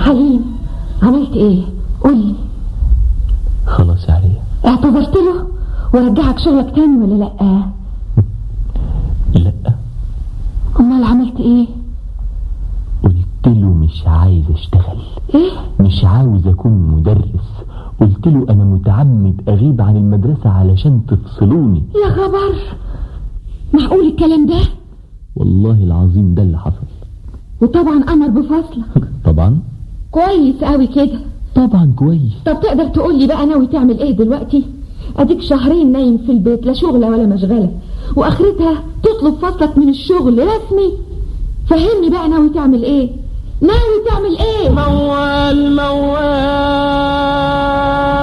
حليم عملت ايه قولي خلاص يا عليا اعتذرت له ورجعك شغلك تاني ولا لا لا امال عملت ايه قلت له مش عايز اشتغل ايه مش عاوز اكون مدرس قلت له انا متعمد اغيب عن المدرسة علشان تفصلوني يا خبر معقول الكلام ده والله العظيم ده اللي حصل وطبعا امر بفصلك طبعا كويس قوي كده طبعا كويس طب تقدر تقول لي بقى ناوي تعمل ايه دلوقتي اديك شهرين نايم في البيت لا شغله ولا مشغله واخرتها تطلب فصلك من الشغل رسمي فهمني بقى ناوي تعمل ايه ناوي تعمل ايه موال موال